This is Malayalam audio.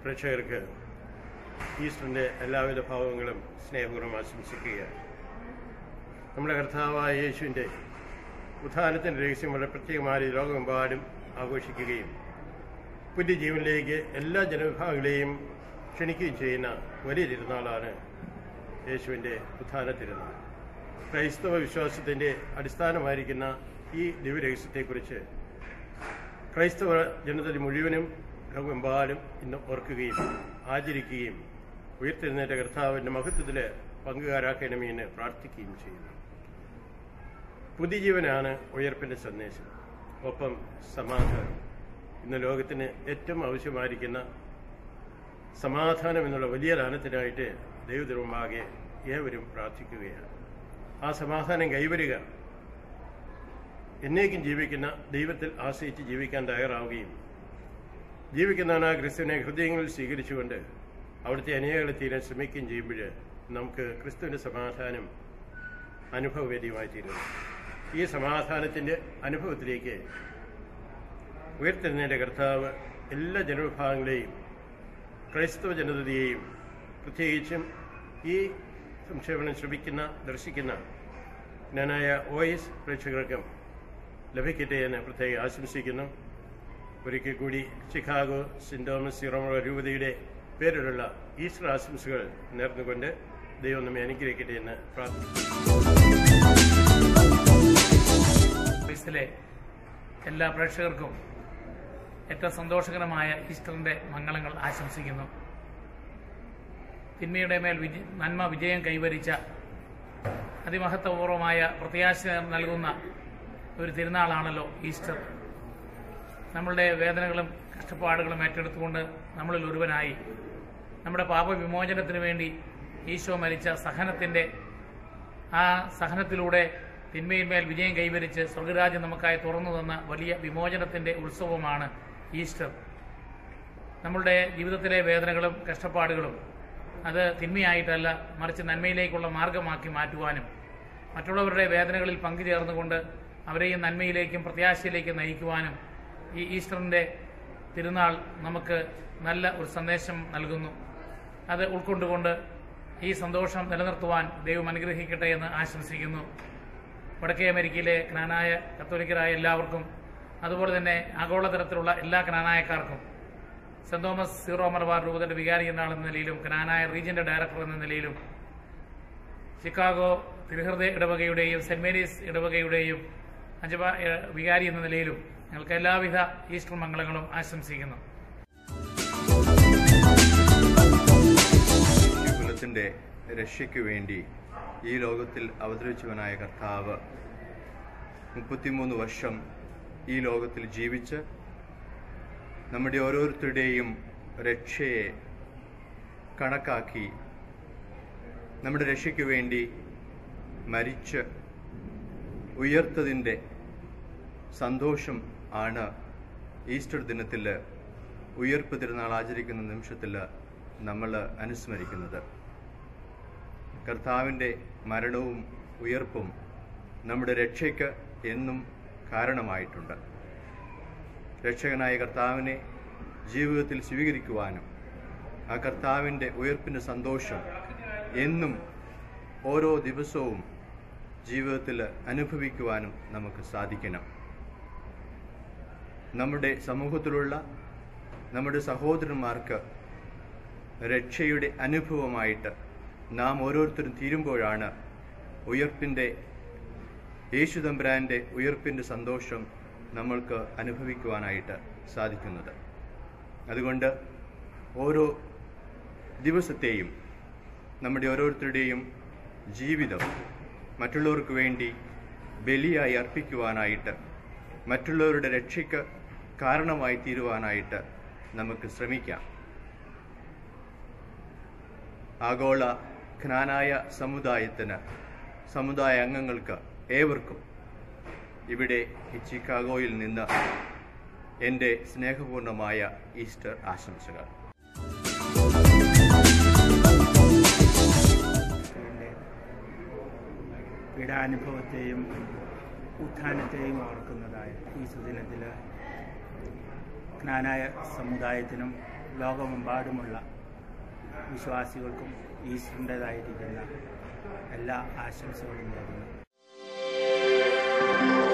പ്രേക്ഷകർക്ക് ഈസ്റ്ററിൻ്റെ എല്ലാവിധ ഭാവങ്ങളും സ്നേഹപൂർവ്വം ആശംസിക്കുകയാണ് നമ്മുടെ കർത്താവായ യേശുവിൻ്റെ ഉത്ഥാനത്തിൻ്റെ രഹസ്യം വളരെ പ്രത്യേകമായ ലോകമെമ്പാടും ആഘോഷിക്കുകയും പുതിയ ജീവനിലേക്ക് എല്ലാ ജനവിഭാഗങ്ങളെയും ക്ഷണിക്കുകയും ചെയ്യുന്ന വലിയ തിരുനാളാണ് യേശുവിൻ്റെ ഉത്ഥാന തിരുനാൾ ക്രൈസ്തവ വിശ്വാസത്തിൻ്റെ അടിസ്ഥാനമായിരിക്കുന്ന ഈ ദിവ്യരഹസ്യത്തെക്കുറിച്ച് ക്രൈസ്തവ ജനതയിൽ മുഴുവനും ലോകമെമ്പാടും ഇന്ന് ഓർക്കുകയും ആചരിക്കുകയും ഉയർത്തെഴുന്നേറ്റ കർത്താവിൻ്റെ മഹത്വത്തിൽ പങ്കുകാരാക്കണമേ എന്ന് പ്രാർത്ഥിക്കുകയും ചെയ്യുന്നു പുതിയ ജീവനാണ് ഉയർപ്പിൻ്റെ സന്ദേശം ഒപ്പം സമാധാനം ഇന്ന് ലോകത്തിന് ഏറ്റവും ആവശ്യമായിരിക്കുന്ന സമാധാനം എന്നുള്ള വലിയ ദാനത്തിനായിട്ട് ദൈവത്തിനുമ്പാകെ ഏവരും പ്രാർത്ഥിക്കുകയാണ് ആ സമാധാനം കൈവരിക എന്നേക്കും ജീവിക്കുന്ന ദൈവത്തിൽ ആശ്രയിച്ച് ജീവിക്കാൻ തയ്യാറാവുകയും ജീവിക്കുന്നവനാ ക്രിസ്തുവിനെ ഹൃദയങ്ങളിൽ സ്വീകരിച്ചുകൊണ്ട് അവിടുത്തെ അനേകളെ തീരാൻ ശ്രമിക്കുകയും ചെയ്യുമ്പോൾ നമുക്ക് ക്രിസ്തുവിൻ്റെ സമാധാനം അനുഭവവേദ്യമായി തീരുന്നു ഈ സമാധാനത്തിൻ്റെ അനുഭവത്തിലേക്ക് ഉയർത്തെഴുന്നേറ്റ കർത്താവ് എല്ലാ ജനവിഭാഗങ്ങളെയും ക്രൈസ്തവ ജനതയെയും പ്രത്യേകിച്ചും ഈ സംക്ഷേപണം ശ്രമിക്കുന്ന ദർശിക്കുന്ന ഞാനായ ഒ എസ് പ്രേക്ഷകർക്കും ലഭിക്കട്ടെ എന്ന് പ്രത്യേകം ആശംസിക്കുന്നു ഒരിക്കൽ കൂടി ചിക്കാഗോ സെന്റ് തോമസ് സിറോമ രൂപതയുടെ പേരിലുള്ള ഈസ്റ്റർ ആശംസകൾ നേർന്നുകൊണ്ട് ദൈവം നമ്മെ അനുഗ്രഹിക്കട്ടെ എന്ന് പ്രാർത്ഥിക്കുന്നു ക്രിസ്തിലെ എല്ലാ പ്രേക്ഷകർക്കും ഏറ്റവും സന്തോഷകരമായ ഈസ്റ്ററിന്റെ മംഗളങ്ങൾ ആശംസിക്കുന്നു തിന്മയുടെ മേൽ വിജ നന്മ വിജയം കൈവരിച്ച അതിമഹത്വപൂർവമായ പ്രത്യാശ നൽകുന്ന ഒരു തിരുനാളാണല്ലോ ഈസ്റ്റർ നമ്മളുടെ വേദനകളും കഷ്ടപ്പാടുകളും ഏറ്റെടുത്തുകൊണ്ട് നമ്മളിൽ ഒരുവനായി നമ്മുടെ പാപവിമോചനത്തിന് വേണ്ടി ഈശോ മരിച്ച സഹനത്തിൻ്റെ ആ സഹനത്തിലൂടെ തിന്മയിന്മേൽ വിജയം കൈവരിച്ച് സ്വർഗരാജ്യം നമുക്കായി തുറന്നു തന്ന വലിയ വിമോചനത്തിൻ്റെ ഉത്സവമാണ് ഈസ്റ്റർ നമ്മളുടെ ജീവിതത്തിലെ വേദനകളും കഷ്ടപ്പാടുകളും അത് തിന്മയായിട്ടല്ല മറിച്ച് നന്മയിലേക്കുള്ള മാർഗമാക്കി മാറ്റുവാനും മറ്റുള്ളവരുടെ വേദനകളിൽ പങ്കുചേർന്നുകൊണ്ട് അവരെയും നന്മയിലേക്കും പ്രത്യാശയിലേക്കും നയിക്കുവാനും ഈ ഈസ്റ്ററിൻ്റെ തിരുനാൾ നമുക്ക് നല്ല ഒരു സന്ദേശം നൽകുന്നു അത് ഉൾക്കൊണ്ടുകൊണ്ട് ഈ സന്തോഷം നിലനിർത്തുവാൻ ദൈവം അനുഗ്രഹിക്കട്ടെ എന്ന് ആശംസിക്കുന്നു വടക്കേ അമേരിക്കയിലെ ക്നാനായ കത്തോലിക്കരായ എല്ലാവർക്കും അതുപോലെ തന്നെ ആഗോളതലത്തിലുള്ള എല്ലാ ക്നാനായക്കാർക്കും സെന്റ് തോമസ് സീറോ മലബാർ രൂപതയുടെ വികാരി എന്നാൾ എന്ന നിലയിലും ക്നാനായ റീജിയന്റെ ഡയറക്ടർ എന്ന നിലയിലും ചിക്കാഗോ തിരുഹൃദയ ഇടവകയുടെയും സെന്റ് മേരീസ് ഇടവകയുടെയും അജബ ഏഹ്, വികാരി എന്ന നിലയിലും ഞങ്ങൾക്ക് എല്ലാവിധ ഈസ്റ്റർ മംഗളങ്ങളും ആശംസിക്കുന്നു കുലത്തിൻ്റെ രക്ഷയ്ക്ക് വേണ്ടി ഈ ലോകത്തിൽ അവതരിച്ചവനായ കർത്താവ് മുപ്പത്തിമൂന്ന് വർഷം ഈ ലോകത്തിൽ ജീവിച്ച് നമ്മുടെ ഓരോരുത്തരുടെയും രക്ഷയെ കണക്കാക്കി നമ്മുടെ രക്ഷയ്ക്ക് വേണ്ടി മരിച്ച് ഉയർത്തതിൻ്റെ സന്തോഷം ആണ് ഈസ്റ്റർ ദിനത്തിൽ ഉയർപ്പ് തിരുനാൾ ആചരിക്കുന്ന നിമിഷത്തിൽ നമ്മൾ അനുസ്മരിക്കുന്നത് കർത്താവിൻ്റെ മരണവും ഉയർപ്പും നമ്മുടെ രക്ഷയ്ക്ക് എന്നും കാരണമായിട്ടുണ്ട് രക്ഷകനായ കർത്താവിനെ ജീവിതത്തിൽ സ്വീകരിക്കുവാനും ആ കർത്താവിൻ്റെ ഉയർപ്പിൻ്റെ സന്തോഷം എന്നും ഓരോ ദിവസവും ജീവിതത്തിൽ അനുഭവിക്കുവാനും നമുക്ക് സാധിക്കണം നമ്മുടെ സമൂഹത്തിലുള്ള നമ്മുടെ സഹോദരന്മാർക്ക് രക്ഷയുടെ അനുഭവമായിട്ട് നാം ഓരോരുത്തരും തീരുമ്പോഴാണ് ഉയർപ്പിൻ്റെ യേശുതമ്പുരാൻ്റെ ഉയർപ്പിൻ്റെ സന്തോഷം നമ്മൾക്ക് അനുഭവിക്കുവാനായിട്ട് സാധിക്കുന്നത് അതുകൊണ്ട് ഓരോ ദിവസത്തെയും നമ്മുടെ ഓരോരുത്തരുടെയും ജീവിതം മറ്റുള്ളവർക്ക് വേണ്ടി ബലിയായി അർപ്പിക്കുവാനായിട്ട് മറ്റുള്ളവരുടെ രക്ഷയ്ക്ക് കാരണമായി തീരുവാനായിട്ട് നമുക്ക് ശ്രമിക്കാം ആഗോള ജ്ഞാനായ സമുദായത്തിന് സമുദായ അംഗങ്ങൾക്ക് ഏവർക്കും ഇവിടെ ഈ ചിക്കാഗോയിൽ നിന്ന് എൻ്റെ സ്നേഹപൂർണമായ ഈസ്റ്റർ ആശംസകൾ ക്രിസ്തുവിൻ്റെ പീഡാനുഭവത്തെയും ഉത്ഥാനത്തെയും ഓർക്കുന്നതായ ഈ സുദിനത്തിൽ ജ്ഞാനായ സമുദായത്തിനും ലോകമെമ്പാടുമുള്ള വിശ്വാസികൾക്കും ഈസ്റ്ററിൻ്റെതായിരിക്കുന്ന എല്ലാ ആശംസകളും നേരുന്നു